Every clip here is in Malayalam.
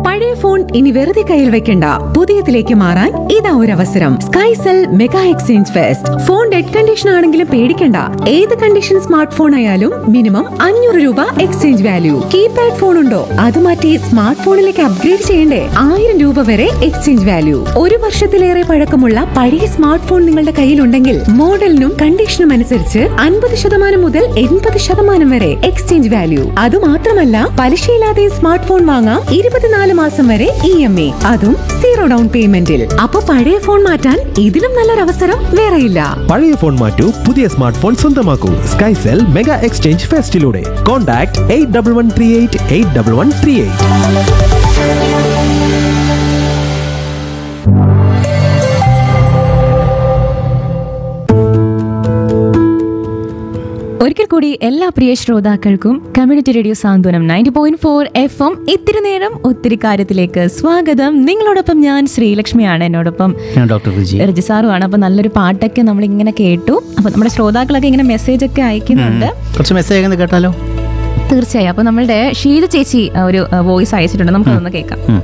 പഴയ ഫോൺ ഇനി വെറുതെ കയ്യിൽ വെക്കണ്ട പുതിയതിലേക്ക് മാറാൻ ഇതാ ഒരു അവസരം Skycell mega exchange fest phone dead condition ആണെങ്കിലും പേടിക്കണ്ട ഏത് കണ്ടീഷൻ സ്മാർട്ട് ഫോൺ ആയാലും മിനിമം അഞ്ഞൂറ് രൂപ എക്സ്ചേഞ്ച് വാല്യൂ കീപാഡ് ഫോൺ ഉണ്ടോ അത് മാറ്റി സ്മാർട്ട് ഫോണിലേക്ക് അപ്ഗ്രേഡ് ചെയ്യണ്ടേ ആയിരം രൂപ വരെ എക്സ്ചേഞ്ച് വാല്യൂ ഒരു വർഷത്തിലേറെ പഴക്കമുള്ള പഴയ സ്മാർട്ട് ഫോൺ നിങ്ങളുടെ കയ്യിലുണ്ടെങ്കിൽ മോഡലിനും കണ്ടീഷനും അനുസരിച്ച് അൻപത് ശതമാനം മുതൽ എൺപത് ശതമാനം വരെ എക്സ്ചേഞ്ച് വാല്യൂ അതുമാത്രമല്ല പലിശയില്ലാതെ സ്മാർട്ട് ഫോൺ വാങ്ങാം ഇരുപത്തിനാല് മാസം വരെ ഇ എം എ അതും സീറോ ഡൗൺ പേയ്മെന്റിൽ അപ്പൊ പഴയ ഫോൺ മാറ്റാൻ ഇതിലും നല്ലൊരു അവസരം വേറെയില്ല പഴയ ഫോൺ മാറ്റൂ പുതിയ സ്മാർട്ട് ഫോൺ സ്വന്തമാക്കൂ സ്കൈസെൽ മെഗാ എക്സ്ചേഞ്ച് ഫെസ്റ്റിലൂടെ contact eight double one three eight eight double one three eight ഒരിക്കൽ കൂടി എല്ലാ പ്രിയ ശ്രോതാക്കൾക്കും community radio Santhwanam ninety point four F M ഇത്തിരി നേരം ഒത്തിരി കാര്യത്തിലേക്ക് സ്വാഗതം നിങ്ങളോടൊപ്പം ഞാൻ ശ്രീലക്ഷ്മിയാണ് എന്നോടൊപ്പം ഞാൻ ഡോക്ടർ വിജി രജിസാറുമാണ് അപ്പൊ നല്ലൊരു പാട്ടൊക്കെ നമ്മൾ ഇങ്ങനെ കേട്ടു അപ്പൊ നമ്മുടെ ശ്രോതാക്കളൊക്കെ ഇങ്ങനെ മെസ്സേജ് ഒക്കെ അയക്കുന്നുണ്ട് കുറച്ച് മെസ്സേജ് അയക്കുന്നത് കേട്ടാലോ തീർച്ചയായും അപ്പൊ നമ്മളുടെ ഷീത ചേച്ചി ആ, ഒരു വോയിസ് അയച്ചിട്ടുണ്ട് നമുക്കതൊന്ന് കേൾക്കാം ഉം.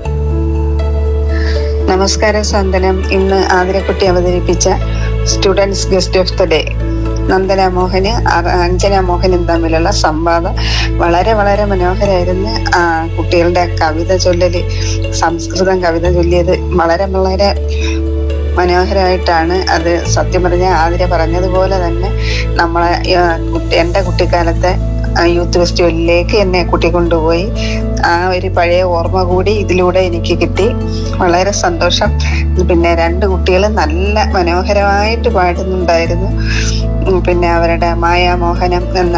നമസ്കാരം സന്തനം ഇന്ന് ആതിരക്കുട്ടി അവതരിപ്പിച്ച students guest of the day Nandana Mohan അ- അഞ്ജന മോഹനും തമ്മിലുള്ള സംവാദം വളരെ വളരെ മനോഹരമായിരുന്നു ആ, കുട്ടികളുടെ കവിത ചൊല്ലല് സംസ്കൃതം കവിത ചൊല്ലിയത് വളരെ വളരെ മനോഹരമായിട്ടാണ് അത് സത്യം പറഞ്ഞ ആതിര പറഞ്ഞതുപോലെ തന്നെ നമ്മളെ ആ, കുട്ടി എൻ്റെ കുട്ടിക്കാലത്തെ ആ, യൂത്ത് ഫെസ്റ്റിവലിലേക്ക് എന്നെ കൂട്ടിക്കൊണ്ടുപോയി ആ ഒരു പഴയ ഓർമ്മ കൂടി ഇതിലൂടെ എനിക്ക് കിട്ടി വളരെ സന്തോഷം പിന്നെ രണ്ട് കുട്ടികൾ നല്ല മനോഹരമായിട്ട് പാടുന്നുണ്ടായിരുന്നു ഉം, പിന്നെ അവരുടെ മായാമോഹനം എന്ന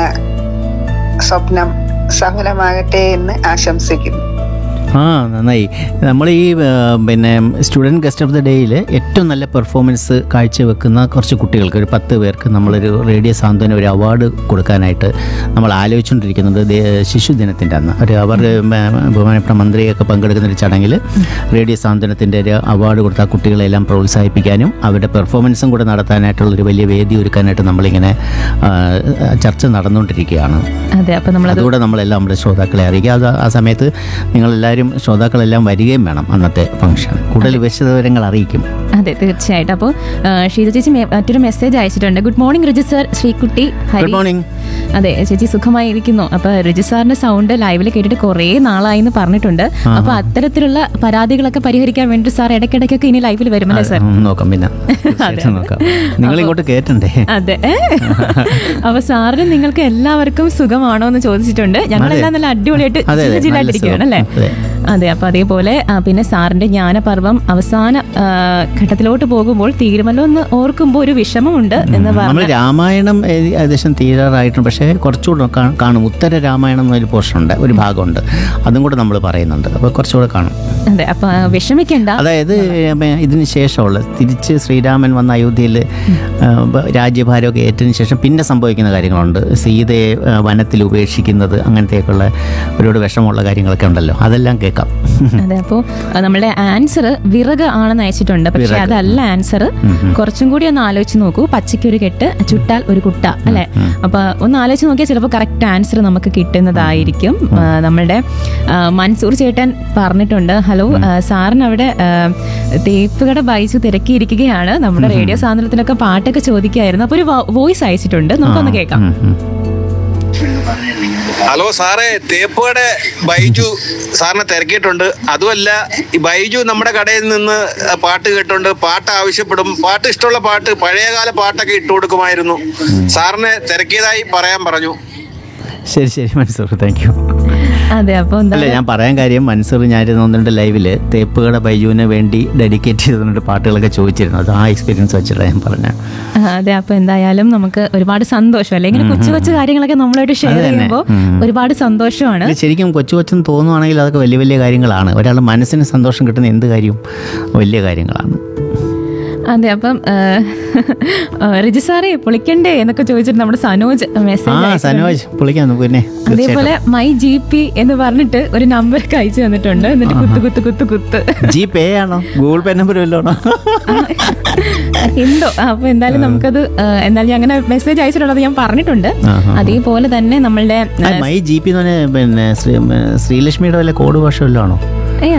സ്വപ്നം സഫലമാകട്ടെ എന്ന് ആശംസിക്കുന്നു ആ നന്നായി നമ്മൾ ഈ ആ, പിന്നെ സ്റ്റുഡൻറ് ഗസ്റ്റ് ഓഫ് ദ ഡേയിൽ ഏറ്റവും നല്ല പെർഫോമൻസ് കാഴ്ചവെക്കുന്ന കുറച്ച് കുട്ടികൾക്ക് ഒരു പത്ത് പേർക്ക് നമ്മളൊരു റേഡിയോ സാന്ത്വന ഒരു അവാർഡ് കൊടുക്കാനായിട്ട് നമ്മൾ ആലോചിച്ചുകൊണ്ടിരിക്കുന്നത് ദേ- ശിശുദിനത്തിൻ്റെ അന്ന് ഒരു അവർ ബഹുമാനപ്പെട്ട മന്ത്രിയൊക്കെ പങ്കെടുക്കുന്ന ഒരു ചടങ്ങിൽ റേഡിയോ സാന്ത്വനത്തിൻ്റെ ഒരു അവാർഡ് കൊടുത്ത ആ കുട്ടികളെല്ലാം പ്രോത്സാഹിപ്പിക്കാനും അവരുടെ പെർഫോമൻസും കൂടെ നടത്താനായിട്ടുള്ളൊരു വലിയ വേദി ഒരുക്കാനായിട്ട് നമ്മളിങ്ങനെ ആ, ചർച്ച നടന്നുകൊണ്ടിരിക്കുകയാണ് അതെ അപ്പൊ നമ്മളത് അതുകൂടെ നമ്മളെല്ലാം നമ്മുടെ ശ്രോതാക്കളെ അറിയിക്കുക അത് ആ സമയത്ത് നിങ്ങളെല്ലാവരും ശ്രോതാക്കളെല്ലാം വരികയും വേണം അന്നത്തെ ഫംഗ്ഷൻ കൂടുതൽ വിശദവിവരങ്ങൾ അറിയിക്കും അതെ തീർച്ചയായിട്ടും അപ്പോൾ ഷീത ചേച്ചി മെ- മറ്റൊരു മെസ്സേജ് അയച്ചിട്ടുണ്ട് good morning register Sreekutty Hari good morning അതെ ചേച്ചി സുഖമായിരിക്കുന്നു അപ്പൊ രജിസാറിന്റെ സൗണ്ട് ലൈവിൽ കേട്ടിട്ട് കുറേ നാളായി എന്ന് പറഞ്ഞിട്ടുണ്ട് അപ്പൊ അത്തരത്തിലുള്ള പരാതികളൊക്കെ പരിഹരിക്കാൻ വേണ്ടി സാർ ഇടയ്ക്കിടയ്ക്കൊക്കെ ഇനി ലൈവിൽ വരുമല്ലേ സാർ ഉം, നോക്കാം പിന്നെ തീർച്ചയായിട്ടും നോക്കാം നിങ്ങൾ ഇങ്ങോട്ട് കേട്ടണ്ടേ അതെ അപ്പൊ സാറിന് നിങ്ങൾക്ക് എല്ലാവർക്കും സുഖമാണോ എന്ന് ചോദിച്ചിട്ടുണ്ട് ഞങ്ങളെല്ലാം നല്ല അടിപൊളിയായിട്ട് അതെ, അതെ, ജില്ലയിലിരിക്കുകയാണ് നല്ല അല്ലേ സുഖം. അതെ. അതെ അപ്പൊ അതേപോലെ ആ, പിന്നെ സാറിന്റെ ജ്ഞാനപർവം അവസാന ആ, ഘട്ടത്തിലോട്ട് പോകുമ്പോൾ തീരുമല്ലോ എന്ന് ഓർക്കുമ്പോൾ ഒരു വിഷമമുണ്ട് എന്ന് നമ്മൾ പറഞ്ഞു രാമായണം ഏ- ഏകദേശം തീരാറായിട്ടുണ്ട് പക്ഷേ കുറച്ചുകൂടെ കാ- കാണും ഉത്തര രാമായണം എന്നൊരു പോർഷൻ ഉണ്ട് ഒരു ഭാഗമുണ്ട് അതും കൂടെ നമ്മൾ പറയുന്നുണ്ട് അപ്പോൾ കുറച്ചുകൂടെ കാണും അതെ അപ്പൊ ആ, വിഷമിക്കണ്ട അതായത് ഏ, ഇതിന് ശേഷമുള്ള തിരിച്ച് ശ്രീരാമൻ വന്ന അയോധ്യയിൽ രാജ്യഭാരമൊക്കെ ഏറ്റതിന് ശേഷം പിന്നെ സംഭവിക്കുന്ന കാര്യങ്ങളുണ്ട് സീതയെ ആ, വനത്തിൽ ഉപേക്ഷിക്കുന്നത് അങ്ങനത്തെയൊക്കെയുള്ള ഒരുപാട് വിഷമമുള്ള കാര്യങ്ങളൊക്കെ ഉണ്ടല്ലോ അതെല്ലാം കേൾക്കാം അതെ അപ്പോ ആ, നമ്മളുടെ ആൻസർ വിറക് ആണെന്ന് അയച്ചിട്ടുണ്ട് പക്ഷെ വിറക്. അതല്ല ആൻസർ കുറച്ചും കൂടി ഒന്ന് ആലോചിച്ച് നോക്കൂ പച്ചയ്ക്ക് ഒരു കെട്ട് ചുട്ടാൽ ഒരു കുട്ട അല്ലെ അപ്പൊ ഒന്ന് ആലോചിച്ച് നോക്കിയാൽ ചിലപ്പോൾ കറക്റ്റ് ആൻസർ നമുക്ക് കിട്ടുന്നതായിരിക്കും ആ, നമ്മളുടെ ആ, മൻസൂർ ചേട്ടൻ പറഞ്ഞിട്ടുണ്ട് ഹലോ ആ, സാറിന് അവിടെ ആ, തേപ്പുകട ബൈച്ചു തിരക്കിയിരിക്കുകയാണ് നമ്മുടെ റേഡിയോ സാധനത്തിലൊക്കെ പാട്ടൊക്കെ ചോദിക്കായിരുന്നു അപ്പൊ ഒരു വോയിസ് അയച്ചിട്ടുണ്ട് നമുക്കൊന്ന് കേൾക്കാം ഉം, ഉം. ഹലോ സാറേ തേപ്പുകട ബൈജു സാറിനെ തിരക്കിയിട്ടുണ്ട് അതുമല്ല ഈ ബൈജു നമ്മുടെ കടയിൽ നിന്ന് പാട്ട് കേട്ടുണ്ട് പാട്ട് ആവശ്യപ്പെടും പാട്ട് ഇഷ്ടമുള്ള പാട്ട് പഴയകാല പാട്ടൊക്കെ ഇട്ടു കൊടുക്കുമായിരുന്നു സാറിനെ തിരക്കിയതായി പറയാൻ പറഞ്ഞു ശരി ശരി മൻസൂർ താങ്ക് യു അതെ അപ്പൊ എന്താ അല്ല ഞാൻ പറയാൻ കാര്യം മൻസൂർ ഞാനിരുന്ന് ഒന്ന് രണ്ട് ലൈവിൽ തേപ്പുകട ബൈജുവിന് വേണ്ടി ഡെഡിക്കേറ്റ് ചെയ്തിട്ടുണ്ട് പാട്ടുകളൊക്കെ ചോദിച്ചിരുന്നു അത് ആ എക്സ്പീരിയൻസ് വെച്ചിട്ടാണ് ഞാൻ പറഞ്ഞത് ആ, അതെ അപ്പൊ എന്തായാലും നമുക്ക് ഒരുപാട് സന്തോഷം അല്ലെങ്കിൽ കൊച്ചു കൊച്ചു കാര്യങ്ങളൊക്കെ നമ്മളായിട്ട് ഷെയർ അത് തന്നെ. ചെയ്യുമ്പോൾ ഉം. ഒരുപാട് സന്തോഷമാണ് ഇത് ശരിക്കും കൊച്ചു കൊച്ചെന്ന് തോന്നുവാണെങ്കിൽ അതൊക്കെ വലിയ വലിയ കാര്യങ്ങളാണ് ഒരാളുടെ മനസ്സിന് സന്തോഷം കിട്ടുന്ന എന്ത് കാര്യവും വലിയ കാര്യങ്ങളാണ് അതെ അപ്പം ആ, ആ, റിജി സാറേ പൊളിക്കണ്ടേ എന്നൊക്കെ ചോദിച്ചിട്ട് നമ്മുടെ സനോജ് ആ മെസ്സേജ് സനോജ് പൊളിക്കാം നമുക്ക് പിന്നെ അതേപോലെ മൈ ജി പി എന്ന് പറഞ്ഞിട്ട് ഒരു നമ്പർ അയച്ചു തന്നിട്ടുണ്ട് എന്നിട്ട് കുത്ത് കുത്ത് കുത്ത് കുത്ത് ജി പേ ആണോ ഗൂഗിൾ പേ നമ്പർ വല്ലതാണോ എന്തോ ആ, അപ്പൊ എന്തായാലും നമുക്കത് ആ, എന്തായാലും ഞാൻ അങ്ങനെ മെസ്സേജ് അയച്ചിട്ടുള്ളത് ഞാൻ പറഞ്ഞിട്ടുണ്ട് ആഹാ. അതേപോലെ തന്നെ നമ്മളുടെ ആ, മൈ ജി പി എന്ന് പറഞ്ഞാൽ പിന്നെ ശ്രീ- ശ്രീലക്ഷ്മിയുടെ വല്ല കോഡ് ഭാഷ വല്ലതും ആണോ